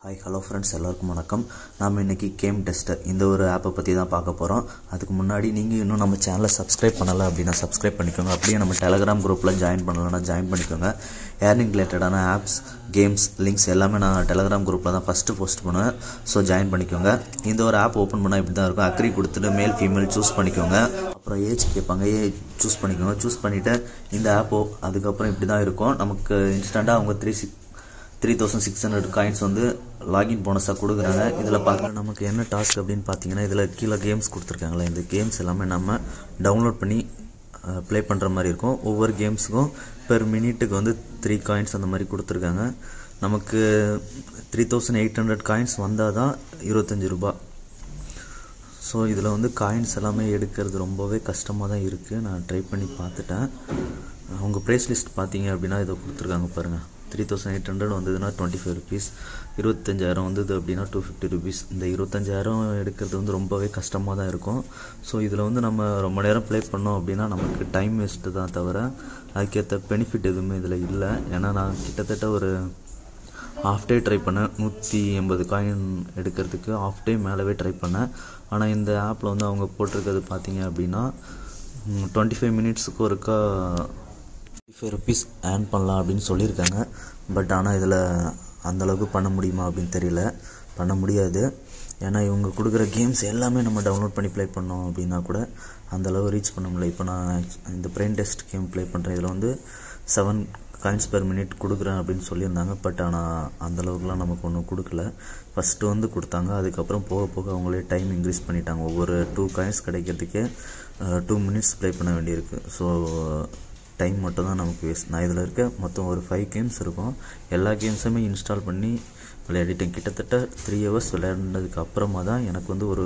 hi hello friends எல்லாருக்கும் வணக்கம் நாம் இன்றைக்கி கேம் டெஸ்டர் இந்த ஒரு ஆப்பை பற்றி தான் பார்க்க போகிறோம் அதுக்கு முன்னாடி நீங்கள் இன்னும் நம்ம சேனலை சப்ஸ்கிரைப் பண்ணலை அப்படின்னா சப்ஸ்கிரைப் பண்ணிக்கோங்க அப்படியே நம்ம டெலகிராம் குரூப்பில் ஜாயின் பண்ணலைன்னா ஜாயின் பண்ணிக்கோங்க ஏர்னிங் ரிலேட்டடான ஆப்ஸ் கேம்ஸ் லிங்க்ஸ் எல்லாமே நான் டெலகிராம் குரூப்பில் தான் ஃபஸ்ட்டு போஸ்ட் பண்ணுவேன் ஸோ ஜாயின் பண்ணிக்கோங்க இந்த ஒரு ஆப் ஓப்பன் பண்ணால் இப்படி தான் இருக்கும் அக்ரி கொடுத்துட்டு மேல் ஃபீமேல் சூஸ் பண்ணிக்கோங்க அப்புறம் ஏஜ் கேட்பாங்க ஏஜ் சூஸ் பண்ணிக்கோங்க சூஸ் பண்ணிவிட்டு இந்த ஆப் அதுக்கப்புறம் இப்படி தான் இருக்கும் நமக்கு இன்ஸ்டண்ட்டாக அவங்க three six three thousand six hundred coins வந்து லாகின் போனஸாக கொடுக்குறாங்க இதில் பார்க்க நமக்கு என்ன டாஸ்க் அப்படின்னு பார்த்தீங்கன்னா இதில் கீழே கேம்ஸ் கொடுத்துருக்காங்களே இந்த கேம்ஸ் எல்லாமே நம்ம டவுன்லோட் பண்ணி ப்ளே பண்ணுற மாதிரி இருக்கும் ஒவ்வொரு கேம்ஸுக்கும் பெர் மினிட்டுக்கு வந்து த்ரீ காயின்ஸ் அந்த மாதிரி கொடுத்துருக்காங்க நமக்கு three thousand eight hundred coins வந்தால் தான் இருபத்தஞ்சி ரூபா ஸோ இதில் வந்து காயின்ஸ் எல்லாமே எடுக்கிறது ரொம்பவே கஷ்டமாக தான் இருக்குது நான் ட்ரை பண்ணி பார்த்துட்டேன் அவங்க ப்ரைஸ் லிஸ்ட் பார்த்தீங்க அப்படின்னா இதை கொடுத்துருக்காங்க பாருங்கள் த்ரீ தௌசண்ட் எயிட் ஹண்ட்ரட் வந்ததுன்னா டுவெண்ட்டி ஃபைவ் ருபீஸ் இருபத்தஞ்சாயிரம் வந்தது அப்படின்னா டூ ஃபிஃப்டி ருபீஸ் இந்த இருபத்தஞ்சாயிரம் எடுக்கிறது வந்து ரொம்பவே கஷ்டமாக தான் இருக்கும் ஸோ இதில் வந்து நம்ம ரொம்ப நேரம் ப்ளே பண்ணோம் அப்படின்னா நமக்கு டைம் வேஸ்ட்டு தான் தவிர அதுக்கேற்ற பெனிஃபிட் எதுவுமே இதில் இல்லை ஏன்னா நான் கிட்டத்தட்ட ஒரு ஆஃப் டே ட்ரை பண்ணேன் நூற்றி எண்பது காயின் எடுக்கிறதுக்கு ஆஃப் டே மேலவே ட்ரை பண்ணேன் ஆனால் இந்த ஆப்பில் வந்து அவங்க போட்டிருக்கிறது பார்த்தீங்க அப்படின்னா டுவெண்ட்டி ஃபைவ் மினிட்ஸுக்கு ஒருக்கா டுவெண்ட்டி ஃபைவ் ருபீஸ் ஏர்ன் பண்ணலாம் அப்படின்னு சொல்லியிருக்காங்க பட் ஆனால் இதில் அந்தளவுக்கு பண்ண முடியுமா அப்படின்னு தெரியல பண்ண முடியாது ஏன்னா இவங்க கொடுக்குற கேம்ஸ் எல்லாமே நம்ம டவுன்லோட் பண்ணி ப்ளே பண்ணோம் அப்படின்னா கூட அந்தளவு ரீச் பண்ண முடியல இப்போ நான் இந்த பிரெயின் டெஸ்ட் கேம் ப்ளே பண்ணுறேன் இதில் வந்து செவன் காயின்ஸ் பெர் மினிட் கொடுக்குறேன் அப்படின்னு சொல்லியிருந்தாங்க பட் ஆனால் அந்தளவுக்குலாம் நமக்கு ஒன்றும் கொடுக்கல ஃபஸ்ட்டு வந்து கொடுத்தாங்க அதுக்கப்புறம் போக போக அவங்களே டைம் இன்க்ரீஸ் பண்ணிட்டாங்க ஒவ்வொரு டூ காயின்ஸ் கிடைக்கிறதுக்கே டூ மினிட்ஸ் ப்ளே பண்ண வேண்டியிருக்கு ஸோ டைம் மட்டும் தான் நமக்கு வேஸ்ட் நான் இதில் இருக்க மொத்தம் ஒரு ஃபைவ் கேம்ஸ் இருக்கும் எல்லா கேம்ஸுமே இன்ஸ்டால் பண்ணி விளையாடிட்டேன் கிட்டத்தட்ட த்ரீ ஹவர்ஸ் விளையாடினதுக்கு அப்புறமா தான் எனக்கு வந்து ஒரு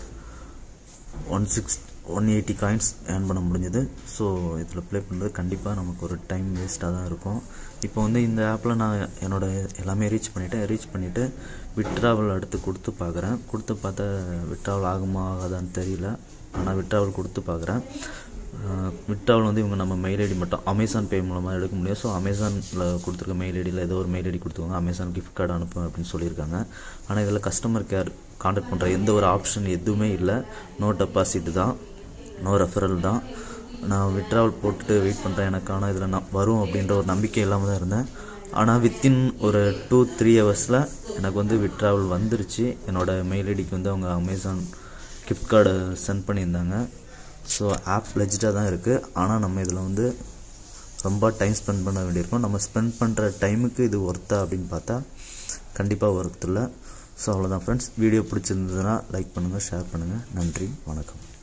one six one eighty coins earn பண்ண முடிஞ்சது ஸோ இதில் ப்ளே பண்ணுறது கண்டிப்பாக நமக்கு ஒரு டைம் வேஸ்ட்டாக தான் இருக்கும் இப்போ வந்து இந்த ஆப்பில் நான் என்னோடய எல்லாமே ரீச் பண்ணிவிட்டேன் ரீச் பண்ணிவிட்டு விட்ராவல் அடுத்து கொடுத்து பார்க்குறேன் கொடுத்து பார்த்தா விட்ராவல் ஆகுமா ஆகாதான்னு தெரியல ஆனால் விட்ராவல் கொடுத்து பார்க்குறேன் விட்ராவல் வந்து இவங்க நம்ம மெயில் ஐடி மட்டும் அமேசான் பே மூலமாக எடுக்க முடியும் ஸோ அமேசானில் கொடுத்துருக்க மெயில் ஐடியில் ஏதோ ஒரு மெயில் ஐடி கொடுத்துருவாங்க அமேசான் கிஃப்ட் கார்டு அனுப்பும் அப்படின்னு சொல்லியிருக்காங்க ஆனால் இதில் கஸ்டமர் கேர் காண்டாக்ட் பண்ணுற எந்த ஒரு ஆப்ஷன் எதுவுமே இல்லை நோ டெபாசிட் தான் நோ ரெஃபரல் தான் நான் விட்ராவல் போட்டுட்டு வெயிட் பண்ணுறேன் எனக்கு ஆனால் இதில் நான் வரும் அப்படின்ற ஒரு நம்பிக்கை இல்லாமல் தான் இருந்தேன் ஆனால் வித்தின் ஒரு டூ த்ரீ ஹவர்ஸில் எனக்கு வந்து விட்ராவல் வந்துருச்சு என்னோடய மெயில் ஐடிக்கு வந்து அவங்க அமேசான் கிஃப்ட் கார்டு சென்ட் பண்ணியிருந்தாங்க ஸோ ஆப் லெஜ்டாக தான் இருக்குது ஆனால் நம்ம இதில் வந்து ரொம்ப டைம் ஸ்பெண்ட் பண்ண வேண்டியிருக்கும் நம்ம ஸ்பெண்ட் பண்ணுற டைமுக்கு இது ஒர்த்தா அப்படின்னு பார்த்தா கண்டிப்பாக ஒர்த் இல்லை ஸோ அவ்வளோதான் ஃப்ரெண்ட்ஸ் வீடியோ பிடிச்சிருந்ததுன்னா லைக் பண்ணுங்கள் ஷேர் பண்ணுங்கள் நன்றி வணக்கம்